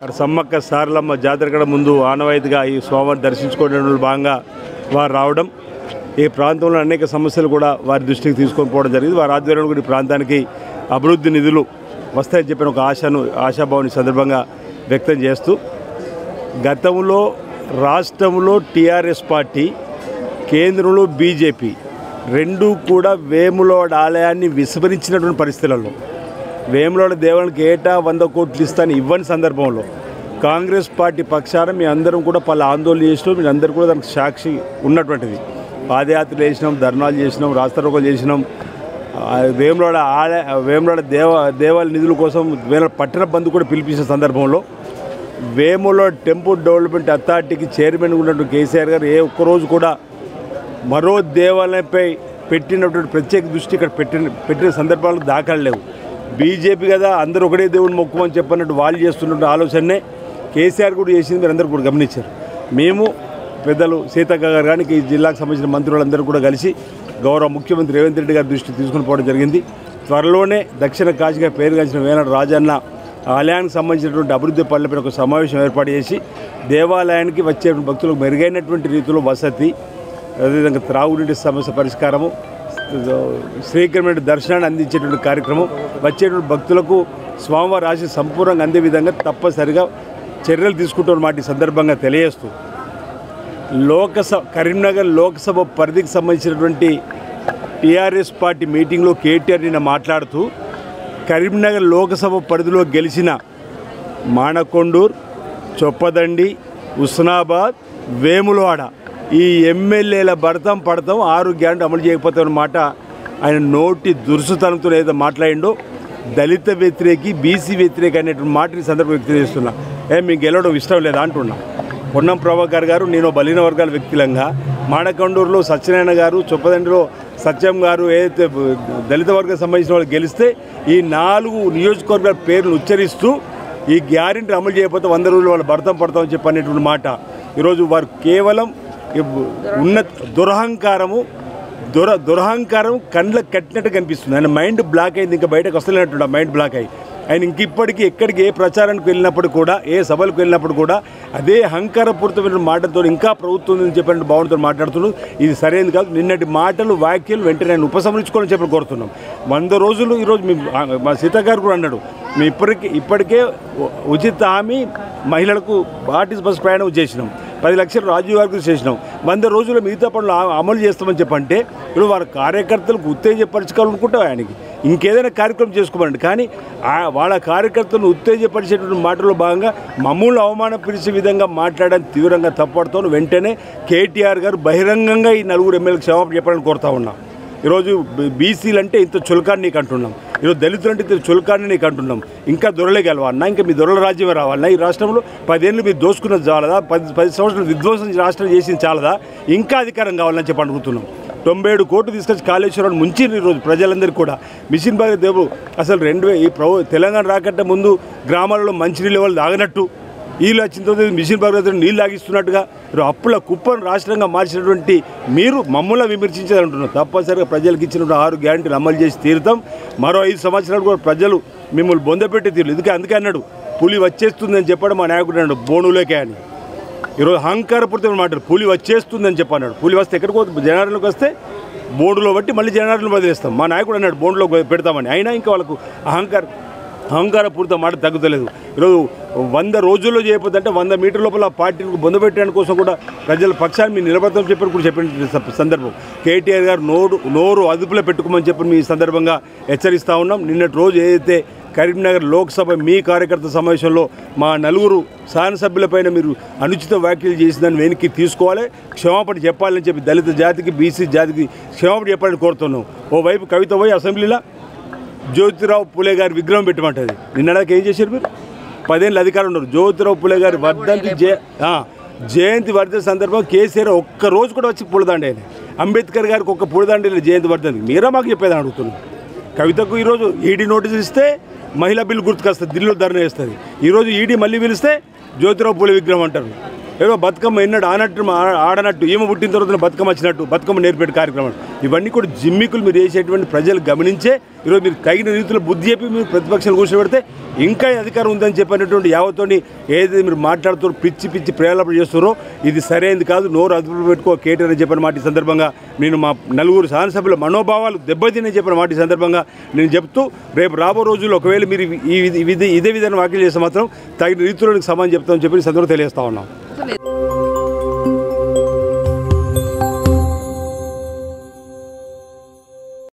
సమ్మక్క సారలమ్మ జాతర కన్నా ముందు ఆనవాయితీగా ఈ స్వామివారిని దర్శించుకోవడంలో భాగంగా వారు రావడం ఈ ప్రాంతంలో అనేక సమస్యలు కూడా వారి దృష్టికి తీసుకొని పోవడం జరిగింది వారి ఆధ్వర్యంలో కూడా ఈ ప్రాంతానికి అభివృద్ధి నిధులు వస్తాయని చెప్పిన ఒక ఆశను ఆశాభావాన్ని ఈ సందర్భంగా వ్యక్తం చేస్తూ గతంలో రాష్ట్రంలో టీఆర్ఎస్ పార్టీ కేంద్రంలో బీజేపీ రెండు కూడా వేములవాడ ఆలయాన్ని విస్మరించినటువంటి పరిస్థితులలో వేములవాడ దేవునికి ఏటా వంద కోట్లు ఇస్తాను ఇవ్వని సందర్భంలో కాంగ్రెస్ పార్టీ పక్షాన మీ అందరం కూడా పలు ఆందోళన చేసినాం మీ అందరూ కూడా దానికి సాక్షి ఉన్నటువంటిది పాదయాత్రలు చేసినాం ధర్నాలు చేసినాం రాస్తారోకలు చేసినాం ఆ, వేములవాడ ఆలయ వేములవాడ దేవ దేవాలయ నిధుల కోసం వేల పట్టణ బంధు కూడా పిలిపించిన సందర్భంలో వేములో టెంపుల్ డెవలప్మెంట్ అథారిటీకి చైర్మన్ ఉన్నటువంటి కేసీఆర్ గారు ఏ ఒక్కరోజు కూడా మరో దేవాలయంపై పెట్టినటువంటి ప్రత్యేక దృష్టి ఇక్కడ పెట్టిన పెట్టిన సందర్భాలు దాఖలు లేవు బీజేపీ కదా అందరూ ఒకటే దేవుని మొక్కుమని చెప్పినట్టు వాళ్ళు చేస్తున్న ఆలోచనే కేసీఆర్ కూడా చేసింది మీరు అందరూ కూడా గమనించారు మేము పెద్దలు సీతక్క గారు కానీ ఈ జిల్లాకు సంబంధించిన మంత్రులందరూ కూడా కలిసి గౌరవ ముఖ్యమంత్రి రేవంత్ రెడ్డి గారి దృష్టికి తీసుకుని పోవడం జరిగింది త్వరలోనే దక్షిణ కాశీగా పేరుగాంచిన వేనాడు రాజన్న ఆలయానికి సంబంధించినటువంటి అభివృద్ధి పనులపై ఒక సమావేశం ఏర్పాటు చేసి దేవాలయానికి వచ్చే భక్తులకు మెరుగైనటువంటి రీతిలో వసతి అదేవిధంగా త్రాగునీటి సమస్య పరిష్కారము శ్రీకరమైన దర్శనాన్ని అందించేటువంటి కార్యక్రమం వచ్చేటువంటి భక్తులకు స్వామివారి ఆశ సంపూర్ణంగా అందే విధంగా తప్పనిసరిగా చర్యలు తీసుకుంటున్న మాట ఈ సందర్భంగా తెలియజేస్తూ లోకసభ కరీంనగర్ లోక్సభ పరిధికి సంబంధించినటువంటి టీఆర్ఎస్ పార్టీ మీటింగ్లో కేటీఆర్ నిన్న మాట్లాడుతూ కరీంనగర్ లోకసభ పరిధిలో గెలిచిన మానకొండూర్ చొప్పదండి ఉస్నాబాద్ వేములవాడ ఈ ఎమ్మెల్యేల భర్తం పడతాం ఆరు గ్యారెంటీ అమలు చేయకపోతే మాట ఆయన నోటి దురుసుతనంతో ఏదో మాట్లాడిండో దళిత వ్యతిరేకి బీసీ వ్యతిరేకి అనేటువంటి మాట ఈ సందర్భం వ్యక్తం చేస్తున్నా ఏ మీకు గెలవడం ఇష్టం లేదా అంటున్నా పొన్నం ప్రభాకర్ గారు నేను బలిన వర్గాల వ్యక్తులంగా మాడకొండూరులో సత్యనారాయణ గారు చొప్పదండిలో సత్యం గారు ఏదైతే దళిత వర్గం సంబంధించిన వాళ్ళు గెలిస్తే ఈ నాలుగు నియోజకవర్గాల పేర్లు ఉచ్చరిస్తూ ఈ గ్యారెంటీ అమలు చేయకపోతే వంద రోజులు వాళ్ళు భర్తం పడతామని చెప్పి అనేటువంటి మాట ఈరోజు వారు కేవలం ఈ ఉన్న దురహంకారము దుర దురహంకారం కండ్లకు కట్టినట్టు కనిపిస్తుంది ఆయన మైండ్ బ్లాక్ అయింది ఇంకా బయటకు వస్తలేనట్టు మైండ్ బ్లాక్ అయ్యి ఆయన ఇంక ఇప్పటికీ ఎక్కడికి ఏ ప్రచారానికి వెళ్ళినప్పుడు కూడా ఏ సభలకు వెళ్ళినప్పుడు కూడా అదే అహంకారపూరితమైన మాటలతో ఇంకా ప్రభుత్వం అని చెప్పినట్టు భావనతో మాట్లాడుతున్నాడు ఇది సరైనది కాదు నిన్నటి మాటలు వ్యాఖ్యలు వెంటనే ఆయన ఉపసంహరించుకోవాలని చెప్పి కోరుతున్నాం వంద రోజులు ఈరోజు మీ మా సీత గారు కూడా అన్నాడు మేము ఇప్పటికే ఇప్పటికే ఉ- ఉచిత హామీ మహిళలకు ఆర్టీసీ బస్ ప్రయాణం చేసినాం పది లక్షలు రాజీవ్ గారికి చేసినాం వంద రోజులు మిగతా పనులు ఆ- అమలు చేస్తామని చెప్పంటే ఇప్పుడు వారి కార్యకర్తలకు ఉత్తేజపరచుకోవాలనుకుంటాం ఆయనకి ఇంకేదైనా కార్యక్రమం చేసుకోమనండి కానీ ఆ- వాళ్ళ కార్యకర్తలను ఉత్తేజపరిచేటువంటి మాటల్లో భాగంగా మమ్మల్ని అవమానపరిచే విధంగా మాట్లాడడానికి తీవ్రంగా తప్పడుతాను వెంటనే కేటీఆర్ గారు బహిరంగంగా ఈ నలుగురు ఎమ్మెల్యేలకు క్షమాపణ చెప్పాలని కోరుతా ఉన్నాం ఈరోజు బీ- బీసీలు అంటే ఇంత చులకాన్ని నీకు అంటున్నాం ఈరోజు దళితులు అంటే ఇంత చులకాన్ని నీకు అంటున్నాం ఇంకా దొరలే గెలవన్నా ఇంకా మీ దొరల రాజ్యమే రావాలన్నా ఈ రాష్ట్రంలో పదేళ్ళు మీరు దోసుకున్నది చాలదా పది పది సంవత్సరాలు విధ్వంసం ఈ రాష్ట్రం చేసింది చాలదా ఇంకా అధికారం కావాలని చెప్పి అనుకుంటున్నాం తొంభై ఏడు కోట్లు తీసుకొచ్చి కాళేశ్వరం ముంచి ఈరోజు ప్రజలందరికీ కూడా మిషన్ బాగా దేవు అసలు రెండు వే- ఈ ప్రభు తెలంగాణ రాకంటే ముందు గ్రామాలలో మంచినీళ్ళు వాళ్ళు తాగినట్టు వీళ్ళు వచ్చిన తర్వాత మిషన్ భగీరథ నీళ్ళు లాగిస్తున్నట్టుగా మీరు అప్పుల కుప్పను రాష్ట్రంగా మార్చినటువంటి మీరు మమ్మల్ని విమర్శించాలంటున్నారు తప్పనిసరిగా ప్రజలకు ఇచ్చినటువంటి ఆరు గ్యారంటీలు అమలు చేసి తీరుతాం మరో ఐదు సంవత్సరాలు కూడా ప్రజలు మిమ్మల్ని బొందపెట్టి తీరు ఎందుకే అందుకే అన్నాడు పులి వచ్చేస్తుందని చెప్పాడు మా నాయకుడు అన్నాడు బోనులేకే అని ఈరోజు అహంకారపూరితమైన మాటలు పులి వచ్చేస్తుందని చెప్పన్నాడు పులి వస్తే ఎక్కడికి పోతుంది జనాలకు వస్తే బోర్డులో బట్టి మళ్ళీ జనాలను వదిలేస్తాం మా నాయకుడు అన్నాడు బోర్డులో పెడతామని అయినా ఇంకా వాళ్ళకు అహంకార అహంకారపూరిత మాట తగ్గుతలేదు ఈరోజు వంద రోజుల్లో చేయకపోతే అంటే వంద మీటర్ లోపల పార్టీని బొందపెట్టడానికి కోసం కూడా ప్రజల పక్షాన్ని మీరు నిలబడతామని చెప్పి కూడా చెప్పిన స- సందర్భం కేటీఆర్ గారు నోరు నోరు అదుపులో పెట్టుకోమని చెప్పి మీ సందర్భంగా హెచ్చరిస్తూ ఉన్నాం నిన్నటి రోజు ఏదైతే కరీంనగర్ లోక్సభ మీ కార్యకర్త సమావేశంలో మా నలుగురు శాసనసభ్యులపైన మీరు అనుచిత వ్యాఖ్యలు చేసిందని వెనక్కి తీసుకోవాలి క్షమాపణ చెప్పాలని చెప్పి దళిత జాతికి బీసీ జాతికి క్షమాపణ చెప్పాలని కోరుతున్నాం ఓవైపు కవిత పోయి అసెంబ్లీలో జ్యోతిరావు పులే గారి విగ్రహం పెట్టమంటది నిన్నడాక ఏం చేశారు మీరు పదేళ్ళు అధికారం ఉన్నారు జ్యోతిరావు పులే గారి వర్ధంతి జయ ఆ, జయంతి వర్ధంతి సందర్భం కేసీఆర్ ఒక్క రోజు కూడా వచ్చి పులదండి ఆయన అంబేద్కర్ గారికి ఒక్క పులదండి లేదు జయంతి వర్ధంతి మీరా మాకు చెప్పేది అడుగుతున్నాం కవితకు ఈరోజు ఈడీ నోటీస్ ఇస్తే మహిళా బిల్లు గుర్తుకొస్తుంది ఢిల్లీలో ధర్నా వేస్తుంది ఈరోజు ఈడీ మళ్ళీ పిలిస్తే జ్యోతిరావు పూలే విగ్రహం అంటారు ఏదో బతుకమ్మ ఎన్నడు ఆనట్టు ఆ- ఆడనట్టు ఈమె పుట్టిన తర్వాత బతుకమ్మ వచ్చినట్టు బతుకమ్మ నేర్పేట కార్యక్రమం ఇవన్నీ కూడా జిమ్మికులు మీరు చేసేటువంటి ప్రజలు గమనించే ఈరోజు మీరు తగిన రీతిలో బుద్ధి చెప్పి మీరు ప్రతిపక్షాలు కూర్చోబెడితే ఇంకా అధికారం ఉందని చెప్పినటువంటి యావత్తోని ఏదైతే మీరు మాట్లాడుతూ పిచ్చి పిచ్చి ప్రేరేపణ చేస్తారో ఇది సరైనది కాదు నోరు అదుపులో పెట్టుకో కేటీఆర్ అని చెప్పిన మాట ఈ సందర్భంగా నేను మా నలుగురు శాసనసభ్యుల మనోభావాలు దెబ్బతిని చెప్పిన మాట ఈ సందర్భంగా నేను చెప్తూ రేపు రాబో రోజుల్లో ఒకవేళ మీరు ఈ విధి- ఇదే విధంగా వ్యాఖ్యలు చేస్తే మాత్రం తగిన రీతిలో సమానం చెప్తామని చెప్పి ఈ సందర్భంగా తెలియజేస్తా ఉన్నాం లేదు